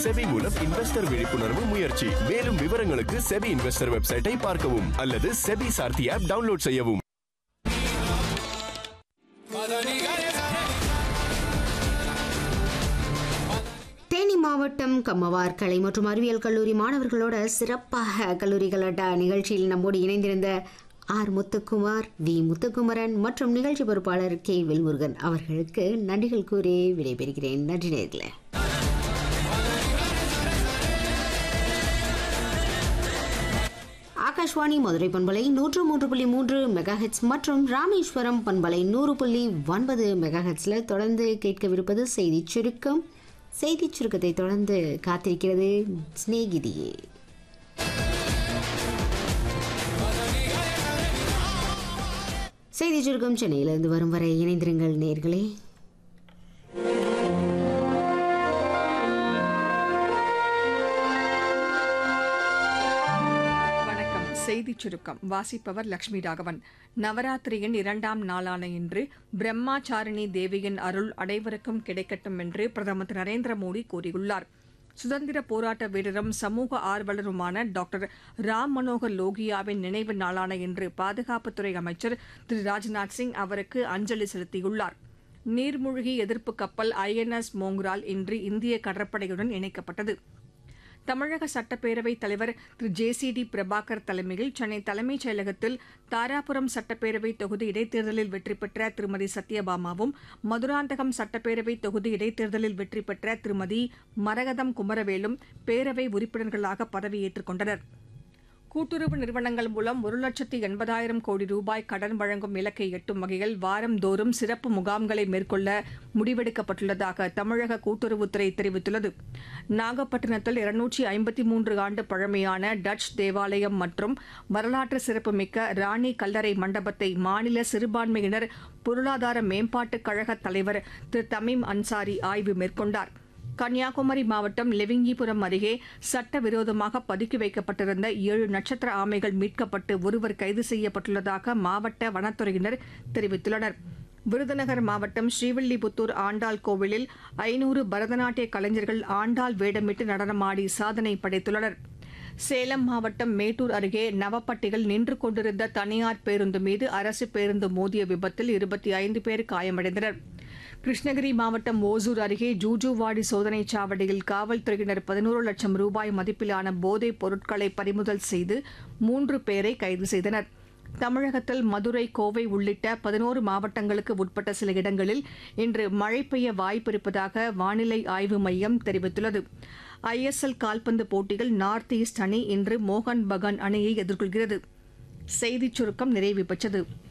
SEBI மூலம் investor விழிப்புணர்வு முயற்சி மேலும் விவரங்களுக்கு செபி இன்வெஸ்டர் வெப்சைட்டை பார்க்கவும் அல்லது செபி சார்த்தி ஆப் டவுன்லோட் செய்யவும் தேனி மாவட்டம் கம்மவார் கலை மற்றும் அறிவியல் கல்லூரி மாணவர்களோட சிறப்பாக கல்லூரிகளோட நிகழ்ச்சியில் நம்மோடு இணைந்திருந்த ஆர் முத்துக்குமார் வி முத்துக்குமரன் மற்றும் நிகழ்ச்சி பொறுப்பாளர் கே வெல்முருகன் அவர்களுக்கு நன்றிகள் கூறி விடைபெறுகிறேன் நன்றி நேர்களே ஆகாஷ்வாணி மதுரை பண்பலை நூற்று மூன்று புள்ளி மூன்று மெகாஹெட்ஸ் மற்றும் ராமேஸ்வரம் பண்பலை நூறு புள்ளி ஒன்பது மெகாஹெட்ஸில் தொடர்ந்து கேட்கவிருப்பது செய்திச் சுருக்கம் செய்திச் சுருக்கத்தை தொடர்ந்து காத்திருக்கிறது சிநேகிதியே செய்திச் சுருக்கம் சென்னையிலிருந்து வரும் வரை இணைந்திருங்கள் நேர்களே வணக்கம் செய்திச் சுருக்கம் வாசிப்பவர் லட்சுமி ராகவன் நவராத்திரியின் இரண்டாம் நாளான இன்று பிரம்மாச்சாரிணி தேவியின் அருள் அனைவருக்கும் கிடைக்கட்டும் என்று பிரதமர் திரு நரேந்திர மோடி கூறியுள்ளார் சுதந்திர போராட்ட வீரரும் சமூக ஆர்வலருமான டாக்டர் ராம் மனோகர் லோகியாவின் நினைவு நாளான இன்று பாதுகாப்புத்துறை அமைச்சர் திரு ராஜ்நாத் சிங் அவருக்கு அஞ்சலி செலுத்தியுள்ளார் நீர்மூழ்கி எதிர்ப்பு கப்பல் ஐஎன்எஸ் மோங்ரால் இன்று இந்திய கடற்படையுடன் இணைக்கப்பட்டது தமிழக சட்டப்பேரவைத் தலைவர் Thiru J C D Prabhakar தலைமையில் சென்னை தலைமைச் செயலகத்தில் தாராபுரம் சட்டப்பேரவை தொகுதி இடைத்தேர்தலில் வெற்றி பெற்ற திருமதி சத்யபாமாவும் மதுராந்தகம் சட்டப்பேரவை தொகுதி இடைத்தேர்தலில் வெற்றி பெற்ற திருமதி மரகதம் குமரவேலும் பேரவை உறுப்பினர்களாக பதவியேற்றுக் கொண்டனர் கூட்டுறவு நிறுவனங்கள் மூலம் ஒரு லட்சத்து எண்பதாயிரம் கோடி ரூபாய் கடன் வழங்கும் இலக்கை எட்டும் வகையில் வாரந்தோறும் சிறப்பு முகாம்களை மேற்கொள்ள முடிவெடுக்கப்பட்டுள்ளதாக தமிழக கூட்டுறவுத்துறை தெரிவித்துள்ளது நாகப்பட்டினத்தில் இருநூற்றி ஐம்பத்தி மூன்று ஆண்டு பழமையான டச் தேவாலயம் மற்றும் வரலாற்று சிறப்புமிக்க ராணி கல்லறை மண்டபத்தை மாநில சிறுபான்மையினர் பொருளாதார மேம்பாட்டுக் கழக தலைவர் திரு தமீம் அன்சாரி ஆய்வு மேற்கொண்டார் கன்னியாகுமரி மாவட்டம் லெவிங்கிபுரம் அருகே சட்டவிரோதமாக பதுக்கி வைக்கப்பட்டிருந்த ஏழு நட்சத்திர ஆமைகள் மீட்கப்பட்டு ஒருவர் கைது செய்யப்பட்டுள்ளதாக மாவட்ட வனத்துறையினர் தெரிவித்துள்ளனர் விருதுநகர் மாவட்டம் ஸ்ரீவில்லிபுத்தூர் ஆண்டாள் கோவிலில் ஐநூறு பரதநாட்டிய கலைஞர்கள் ஆண்டாள் வேடமிட்டு நடனமாடி சாதனை படைத்துள்ளனர் சேலம் மாவட்டம் மேட்டூர் அருகே நவப்பட்டியில் நின்று கொண்டிருந்த தனியார் பேருந்து மீது அரசு பேருந்து மோதிய விபத்தில் இருபத்தி ஐந்து பேர் காயமடைந்தனர் கிருஷ்ணகிரி மாவட்டம் ஓசூர் அருகே ஜூஜுவாடி சோதனைச் சாவடியில் காவல்துறையினர் பதினோரு லட்சம் ரூபாய் மதிப்பிலான போதைப் பொருட்களை பறிமுதல் செய்து மூன்று பேரை கைது செய்தனர் தமிழகத்தில் மதுரை கோவை உள்ளிட்ட பதினோரு மாவட்டங்களுக்கு உட்பட்ட சில இடங்களில் இன்று மழை பெய்ய வாய்ப்பிருப்பதாக வானிலை ஆய்வு மையம் தெரிவித்துள்ளது ஐஎஸ்எல் கால்பந்து போட்டியில் நார்த் ஈஸ்ட் அணி இன்று மோகன் பகான் அணியை எதிர்கொள்கிறது செய்திச் சுருக்கம் நிறைவு பெற்றது